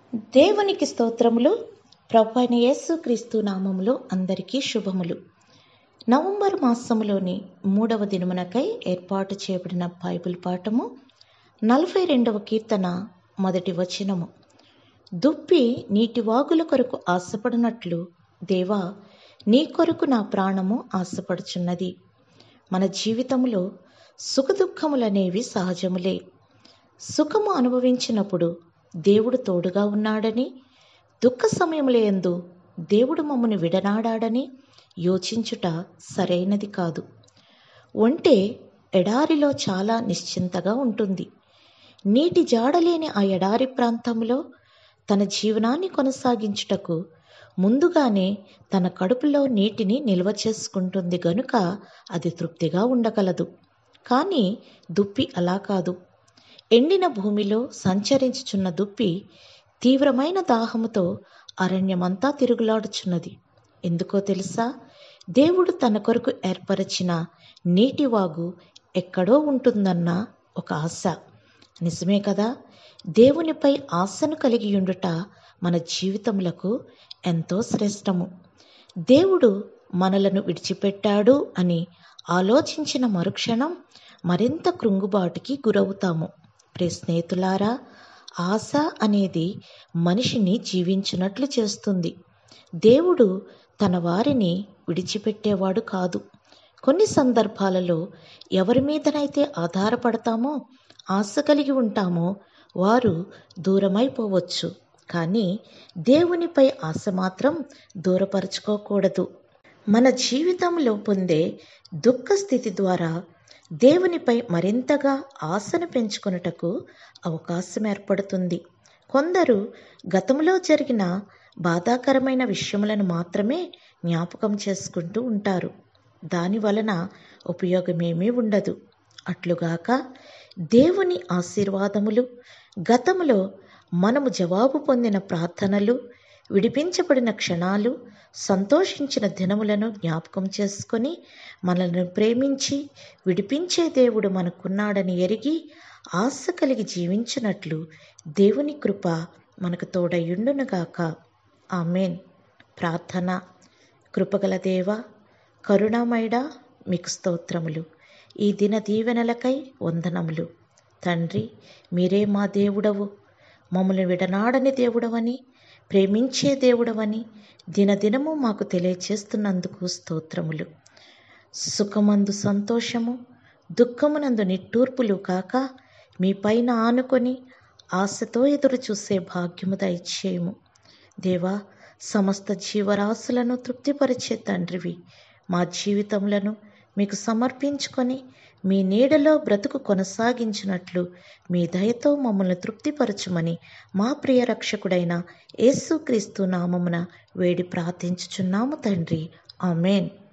దేవునికి స్తోత్రములు ప్రభు అయిన యేసుక్రీస్తు నామములో అందరికీ శుభములు నవంబర్ మాసములోని మూడవ దినమునకై ఏర్పాటు చేయబడిన బైబిల్ పాఠము నలభై రెండవ కీర్తన మొదటి వచనము దుప్పి నీటి వాగుల కొరకు ఆశపడినట్లు దేవా నీ కొరకు నా ప్రాణము ఆశపడుచున్నది మన జీవితంలో సుఖదుఖములనేవి సహజములే సుఖము అనుభవించినప్పుడు దేవుడు తోడుగా ఉన్నాడని దుఃఖ సమయములందు దేవుడు మమ్మను విడనాడాడని యోచించుట సరైనది కాదు ఒంటే ఎడారిలో చాలా నిశ్చింతగా ఉంటుంది నీటి జాడలేని ఆ ఎడారి ప్రాంతంలో తన జీవనాన్ని కొనసాగించుటకు ముందుగానే తన కడుపులో నీటిని నిల్వ చేసుకుంటుంది గనుక అది తృప్తిగా ఉండగలదు కానీ దుప్పి అలా కాదు ఎండిన భూమిలో సంచరించుచున్న దుప్పి తీవ్రమైన దాహముతో అరణ్యమంతా తిరుగులాడుచున్నది ఎందుకో తెలుసా దేవుడు తన కొరకు ఏర్పరచిన నీటివాగు ఎక్కడో ఉంటుందన్న ఒక ఆశ నిజమే కదా దేవునిపై ఆశను కలిగి ఉండుట మన జీవితములకు ఎంతో శ్రేష్టము దేవుడు మనలను విడిచిపెట్టాడు అని ఆలోచించిన మరుక్షణం మరింత కృంగుబాటుకి గురవుతాము ప్రే స్నేహితులారా ఆశ అనేది మనిషిని జీవించినట్లు చేస్తుంది దేవుడు తన వారిని విడిచిపెట్టేవాడు కాదు కొన్ని సందర్భాలలో ఎవరి మీదనైతే ఆధారపడతామో ఆశ కలిగి ఉంటామో వారు దూరమైపోవచ్చు కానీ దేవునిపై ఆశ మాత్రం దూరపరచుకోకూడదు మన జీవితంలో పొందే దుఃఖ స్థితి ద్వారా దేవునిపై మరింతగా ఆశను పెంచుకొనుటకు అవకాశం ఏర్పడుతుంది కొందరు గతంలో జరిగిన బాధాకరమైన విషయములను మాత్రమే జ్ఞాపకం చేసుకుంటూ ఉంటారు దాని వలన ఉపయోగమేమీ ఉండదు అట్లుగాక దేవుని ఆశీర్వాదములు గతములో మనము జవాబు పొందిన ప్రార్థనలు విడిపించబడిన క్షణాలు సంతోషించిన దినములను జ్ఞాపకం చేసుకొని మనల్ని ప్రేమించి విడిపించే దేవుడు మనకున్నాడని ఎరిగి ఆశ కలిగి జీవించినట్లు దేవుని కృప మనకు తోడయుండునుగాక ఆమెన్ ప్రార్థన కృపగల దేవ కరుణామయుడా మీకు స్తోత్రములు ఈ దిన దీవెనలకై వందనములు తండ్రి మీరే మా దేవుడవు మమ్మల్ని విడనాడని దేవుడవని ప్రేమించే దేవుడవని దినదినము మాకు తెలియచేస్తున్నందుకు స్తోత్రములు సుఖమందు సంతోషము దుఃఖమునందు నిట్టూర్పులు కాక మీ పైన ఆనుకొని ఆశతో ఎదురు చూసే భాగ్యము దయచేయము దేవా సమస్త జీవరాశులను తృప్తిపరిచే తండ్రివి మా జీవితములను మీకు సమర్పించుకొని మీ నీడలో బ్రతుకు కొనసాగించినట్లు మీ దయతో మమ్మల్ని తృప్తిపరచుమని మా ప్రియ రక్షకుడైన యేసుక్రీస్తు నామమున వేడి ప్రార్థించుచున్నాము తండ్రి ఆమెన్